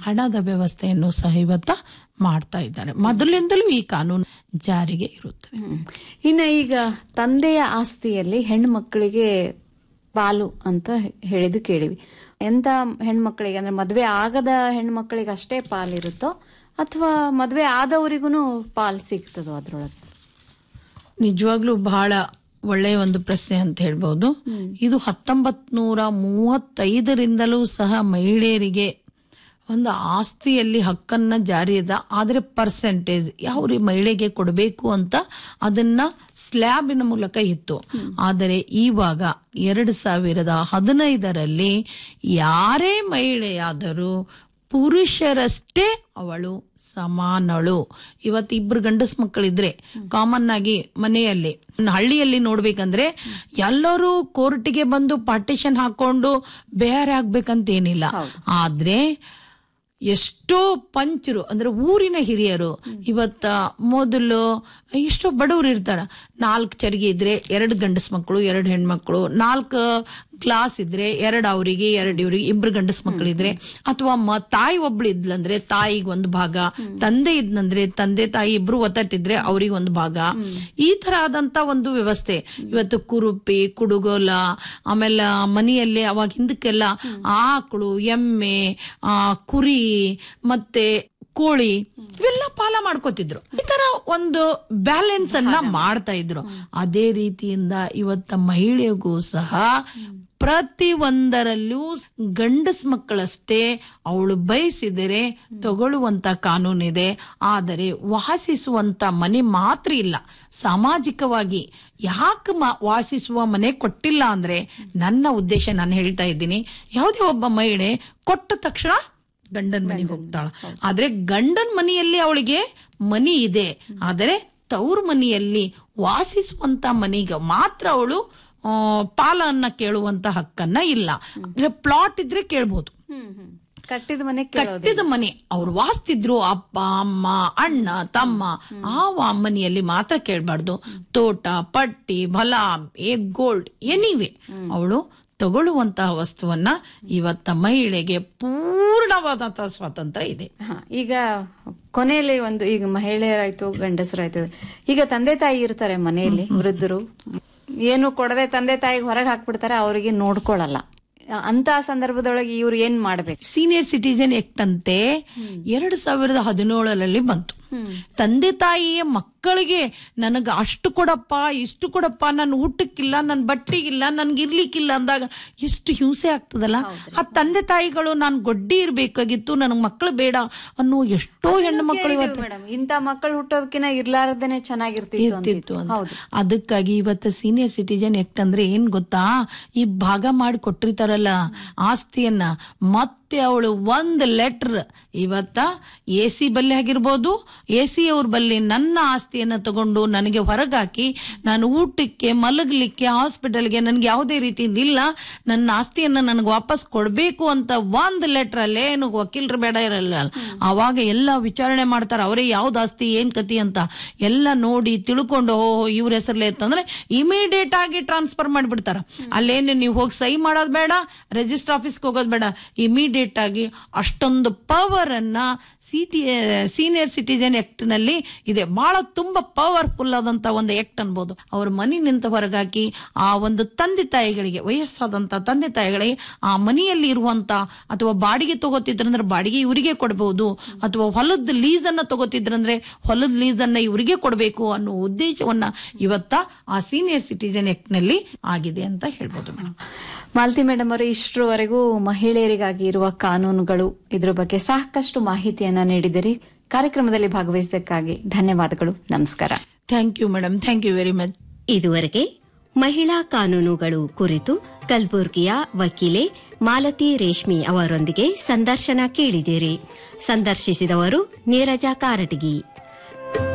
ಹಣದ ವ್ಯವಸ್ಥೆಯನ್ನು ಸಹ ಇವತ್ತ ಮಾಡ್ತಾ ಇದ್ದಾರೆ ಮೊದಲಿಂದಲೂ ಈ ಕಾನೂನು ಜಾರಿಗೆ ಇರುತ್ತೆ ಹ್ಮ್. ಇನ್ನು ಈಗ ತಂದೆಯ ಆಸ್ತಿಯಲ್ಲಿ ಹೆಣ್ಮಕ್ಳಿಗೆ ಪಾಲು ಅಂತ ಹೇಳಿದ್ದು ಕೇಳಿವಿ ಎಂತ ಹೆಣ್ಮಕ್ಳಿಗೆ ಅಂದ್ರೆ ಮದ್ವೆ ಆಗದ ಹೆಣ್ಮಕ್ಳಿಗೆ ಅಷ್ಟೇ ಪಾಲಿರುತ್ತೋ ಅಥವಾ ಮದ್ವೆ ಆದವರಿಗೂ ಪಾಲ್ ಸಿಗ್ತದೋ ಅದ್ರೊಳಗೆ ನಿಜವಾಗ್ಲೂ ಬಹಳ ಒಳ್ಳೆಯ ಒಂದು ಪ್ರಶ್ನೆ ಅಂತ ಹೇಳ್ಬೋದು ಇದು ಹತ್ತೊಂಬತ್ ನೂರ ಮೂವತ್ತೈದರಿಂದಲೂ ಸಹ ಮಹಿಳೆಯರಿಗೆ ಒಂದು ಆಸ್ತಿಯಲ್ಲಿ ಹಕ್ಕನ್ನ ಜಾರಿಯದ ಆದರೆ ಪರ್ಸೆಂಟೇಜ್ ಯಾವ ರೀ ಮಹಿಳೆಗೆ ಕೊಡಬೇಕು ಅಂತ ಅದನ್ನ ಸ್ಲ್ಯಾಬಿನ ಮೂಲಕ ಇತ್ತು ಆದರೆ ಇವಾಗ ಎರಡು ಸಾವಿರದ ಹದಿನೈದರಲ್ಲಿ ಯಾರೇ ಮಹಿಳೆಯಾದರೂ ಪುರುಷರಷ್ಟೇ ಅವಳು ಸಮಾನಳು ಇವತ್ತು ಇಬ್ರು ಗಂಡಸ್ ಮಕ್ಕಳಿದ್ರೆ ಕಾಮನ್ ಆಗಿ ಮನೆಯಲ್ಲಿ ಹಳ್ಳಿಯಲ್ಲಿ ನೋಡ್ಬೇಕಂದ್ರೆ ಎಲ್ಲರೂ ಕೋರ್ಟಿಗೆ ಬಂದು ಪಾರ್ಟಿಷನ್ ಹಾಕೊಂಡು ಬೇರೆ ಆಗ್ಬೇಕಂತ ಏನಿಲ್ಲ ಆದ್ರೆ ಎಷ್ಟೋ ಪಂಚರು ಅಂದ್ರೆ ಊರಿನ ಹಿರಿಯರು ಇವತ್ತ ಮೊದಲು ಎಷ್ಟೋ ಬಡವರು ಇರ್ತಾರ ನಾಲ್ಕು ಚರಿಗೆ ಇದ್ರೆ ಎರಡು ಗಂಡಸ್ ಮಕ್ಕಳು ಎರಡು ಹೆಣ್ಮಕ್ಳು ನಾಲ್ಕು ಕ್ಲಾಸ್ ಇದ್ರೆ ಎರಡು ಅವರಿಗೆ ಎರಡು ಇವ್ರಿಗೆ ಇಬ್ರು ಗಂಡಸ್ ಮಕ್ಕಳಿದ್ರೆ ಅಥವಾ ಮ ತಾಯಿ ಒಬ್ಳು ಇದ್ಲಂದ್ರೆ ತಾಯಿಗೆ ಒಂದು ಭಾಗ ತಂದೆ ಇದ್ನಂದ್ರೆ ತಂದೆ ತಾಯಿ ಇಬ್ರು ಒತ್ತಟ್ಟಿದ್ರೆ ಅವ್ರಿಗೆ ಒಂದು ಭಾಗ ಈ ತರ ಆದಂತ ಒಂದು ವ್ಯವಸ್ಥೆ ಇವತ್ತು ಕುರುಪಿ ಕುಡುಗೋಲ ಆಮೇಲೆ ಮನೆಯಲ್ಲಿ ಅವಾಗ ಹಿಂದಕ್ಕೆಲ್ಲ ಆಕಳು ಎಮ್ಮೆ ಆ ಕುರಿ ಮತ್ತೆ ಕೋಳಿ ಇವೆಲ್ಲ ಪಾಲ ಮಾಡ್ಕೋತಿದ್ರು ಈ ತರ ಒಂದು ಬ್ಯಾಲೆನ್ಸ್ ಅನ್ನ ಮಾಡ್ತಾ ಇದ್ರು ಅದೇ ರೀತಿಯಿಂದ ಇವತ್ತ ಮಹಿಳೆಗೂ ಸಹ ಪ್ರತಿ ಒಂದರಲ್ಲೂ ಗಂಡಸ್ ಮಕ್ಕಳಷ್ಟೇ ಅವಳು ಬಯಸಿದರೆ ತಗೊಳ್ಳುವಂತ ಕಾನೂನಿದೆ ಆದರೆ ವಾಸಿಸುವಂತ ಮನೆ ಮಾತ್ರ ಇಲ್ಲ ಸಾಮಾಜಿಕವಾಗಿ ಯಾಕೆ ಮ- ವಾಸಿಸುವ ಮನೆ ಕೊಟ್ಟಿಲ್ಲ ಅಂದ್ರೆ ನನ್ನ ಉದ್ದೇಶ ನಾನು ಹೇಳ್ತಾ ಇದ್ದೀನಿ ಯಾವುದೇ ಒಬ್ಬ ಮಹಿಳೆ ಕೊಟ್ಟ ತಕ್ಷಣ ಗಂಡನ ಮನೆಗೆ ಹೋಗ್ತಾಳ ಆದ್ರೆ ಗಂಡನ ಮನೆಯಲ್ಲಿ ಅವಳಿಗೆ ಮನಿ ಇದೆ ಆದರೆ ತವ್ರ ಮನೆಯಲ್ಲಿ ವಾಸಿಸುವಂತ ಮನೆಗೆ ಮಾತ್ರ ಅವಳು ಆ, ಪಾಲನ್ನ ಕೇಳುವಂತ ಹಕ್ಕನ್ನ ಇಲ್ಲ ಅಂದ್ರೆ ಪ್ಲಾಟ್ ಇದ್ರೆ ಕೇಳ್ಬೋದು ಕಟ್ಟಿದ ಮನೆ ಕೇಳೋದು ಕಟ್ಟಿದ ಮನೆ ಅವ್ರು ವಾಸ್ತಿದ್ರು ಅಪ್ಪ ಅಮ್ಮ ಅಣ್ಣ ತಮ್ಮ ಆ ವ- ಮನೆಯಲ್ಲಿ ಮಾತ್ರ ಕೇಳಬಾರ್ದು ತೋಟ ಪಟ್ಟಿ ಹೊಲ ಏ ಗೋಲ್ಡ್ ಎನಿವೆ ಅವಳು ತಗೊಳ್ಳುವಂತಹ ವಸ್ತುವನ್ನ ಇವತ್ತ ಮಹಿಳೆಗೆ ಪೂರ್ಣವಾದಂತಹ ಸ್ವಾತಂತ್ರ್ಯ ಇದೆ ಹಾ, ಈಗ ಕೊನೆಯಲ್ಲಿ ಒಂದು ಈಗ ಮಹಿಳೆಯರಾಯ್ತು ಗಂಡಸರಾಯ್ತು ಈಗ ತಂದೆ ತಾಯಿ ಇರ್ತಾರೆ ಮನೆಯಲ್ಲಿ ವೃದ್ಧರು ಏನು ಕೊಡದೆ ತಂದೆ ತಾಯಿಗೆ ಹೊರಗೆ ಹಾಕ್ಬಿಡ್ತಾರೆ ಅವರಿಗೆ ನೋಡ್ಕೊಳಲ್ಲ ಅಂತ ಸಂದರ್ಭದೊಳಗೆ ಇವ್ರು ಏನ್ ಮಾಡ್ಬೇಕು ಸೀನಿಯರ್ ಸಿಟಿಜನ್ ಆಕ್ಟ್ ಅಂತೆ ಎರಡು ಸಾವಿರದ ಹದಿನೇಳರಲ್ಲಿ ಬಂತು ತಂದೆ ತಾಯಿಯ ಮಕ್ಕಳಿಗೆ ನನಗ ಅಷ್ಟು ಕೊಡಪ್ಪ ಇಷ್ಟು ಕೊಡಪ್ಪ ನನ್ನ ಊಟಕ್ಕಿಲ್ಲ ನನ್ನ ಬಟ್ಟೆಗಿಲ್ಲ ನನ್ಗೆ ಇರ್ಲಿಕ್ಕಿಲ್ಲ ಅಂದಾಗ ಎಷ್ಟು ಹಿಂಸೆ ಆಗ್ತದಲ್ಲ ಆ ತಂದೆ ತಾಯಿಗಳು ನಾನು ಗೊಡ್ಡಿ ಇರ್ಬೇಕಾಗಿತ್ತು ನನಗ್ ಮಕ್ಕಳು ಬೇಡ ಅನ್ನೋ ಎಷ್ಟೋ ಹೆಣ್ಣು ಮಕ್ಕಳು ಇವತ್ತು ಮೇಡಮ್ ಇಂತ ಮಕ್ಕಳು ಹುಟ್ಟೋದಕ್ಕಿಂತ ಇರ್ಲಾರ್ದೇನೆ ಚೆನ್ನಾಗಿರ್ತಿತ್ತು ಇರ್ತಿತ್ತು ಅಂತಿತ್ತು. ಅಂತ ಅದಕ್ಕಾಗಿ ಇವತ್ತು ಸೀನಿಯರ್ ಸಿಟಿಜನ್ ಆಕ್ಟ್ ಅಂದ್ರೆ ಏನ್ ಗೊತ್ತಾ ಈ ಭಾಗ ಮಾಡಿ ಕೊಟ್ಟಿರ್ತಾರಲ್ಲ ಆಸ್ತಿಯನ್ನ ಮತ್ತೆ ಅವಳು ಒಂದ್ ಲೆಟರ್ ಇವತ್ತ ಎ ಸಿ ಬಲ್ಲಿ ಆಗಿರ್ಬೋದು ಎ ಸಿ ಅವ್ರ ಬಲ್ಲಿ ನನ್ನ ಆಸ್ತಿಯನ್ನ ತಗೊಂಡು ನನಗೆ ಹೊರಗಾಕಿ ನಾನು ಊಟಕ್ಕೆ ಮಲಗಲಿಕ್ಕೆ ಹಾಸ್ಪಿಟಲ್ಗೆ ನನ್ಗೆ ಯಾವುದೇ ರೀತಿಯಿಂದ ಇಲ್ಲ ನನ್ನ ಆಸ್ತಿಯನ್ನ ನನಗೆ ವಾಪಸ್ ಕೊಡ್ಬೇಕು ಅಂತ ಒಂದ್ ಲೆಟರ್ ಅಲ್ಲೇ ಏನು ವಕೀಲರು ಬೇಡ ಇರಲ್ಲ ಅವಾಗ ಎಲ್ಲ ವಿಚಾರಣೆ ಮಾಡ್ತಾರ ಅವರೇ ಯಾವ್ದು ಆಸ್ತಿ ಏನ್ ಕತಿ ಅಂತ ಎಲ್ಲ ನೋಡಿ ತಿಳ್ಕೊಂಡು ಓ ಇವ್ರ ಹೆಸರ್ಲೆ ಅಂತಂದ್ರೆ ಇಮಿಡಿಯೇಟ್ ಆಗಿ ಟ್ರಾನ್ಸ್ಫರ್ ಮಾಡಿಬಿಡ್ತಾರ ಅಲ್ಲೇನು ನೀವು ಹೋಗಿ ಸಹಿ ಮಾಡೋದ್ ಬೇಡ ರಿಜಿಸ್ಟರ್ ಆಫೀಸ್ಗೆ ಹೋಗೋದ್ ಬೇಡ ಇಮಿಡಿಯೇಟ್ ಆಗಿ ಅಷ್ಟೊಂದು ಪವರ್ ಅನ್ನ ಸಿಟಿ ಸೀನಿಯರ್ ಸಿಟಿಜನ್ ಆಕ್ಟ್ ನಲ್ಲಿ ಇದೆ ಬಹಳ ತುಂಬಾ ಪವರ್ಫುಲ್ ಆದಂತ ಒಂದು ಆಕ್ಟ್ ಅನ್ಬೋದು ಅವ್ರ ಮನಿ ನಿಂತ ಹೊರಗಾಕಿ ಆ ಒಂದು ತಂದೆ ತಾಯಿಗಳಿಗೆ ವಯಸ್ಸಾದಂತ ತಂದೆ ತಾಯಿಗಳಿಗೆ ಆ ಮನೆಯಲ್ಲಿ ಇರುವಂತ ಅಥವಾ ಬಾಡಿಗೆ ತಗೋತಿದ್ರಂದ್ರೆ ಬಾಡಿಗೆ ಇವರಿಗೆ ಕೊಡಬಹುದು ಅಥವಾ ಹೊಲದ ಲೀಸ್ ಅನ್ನ ತಗೋತಿದ್ರಂದ್ರೆ ಹೊಲದ ಲೀಸ್ ಅನ್ನ ಇವರಿಗೆ ಕೊಡಬೇಕು ಅನ್ನೋ ಉದ್ದೇಶವನ್ನ ಇವತ್ತ ಆ ಸೀನಿಯರ್ ಸಿಟಿಜನ್ ಆಕ್ಟ್ ನಲ್ಲಿ ಆಗಿದೆ ಅಂತ ಹೇಳ್ಬೋದು ಮೇಡಮ್ ಮಾಲತಿ ಮೇಡಮ್ ಅವರು ಇಷ್ಟರವರೆಗೂ ಮಹಿಳೆಯರಿಗಾಗಿ ಇರುವ ಕಾನೂನುಗಳು ಇದ್ರ ಬಗ್ಗೆ ಸಾಕಷ್ಟು ಮಾಹಿತಿಯನ್ನ ನೀಡಿದಿರಿ ಕಾರ್ಯಕ್ರಮದಲ್ಲಿ ಭಾಗವಹಿಸಿದ್ದಕ್ಕಾಗಿ ಧನ್ಯವಾದಗಳು ನಮಸ್ಕಾರ thank you madam thank you very much ಇದುವರೆಗೆ ಮಹಿಳಾ ಕಾನೂನುಗಳು ಕುರಿತು ಕಲಬುರ್ಗಿಯ ವಕೀಲೆ ಮಾಲತಿ ರೇಷ್ಮಿ ಅವರೊಂದಿಗೆ ಸಂದರ್ಶನ ಕೇಳಿದಿರಿ ಸಂದರ್ಶಿಸಿದವರು ನೀರಜ ಕಾರಟಗಿ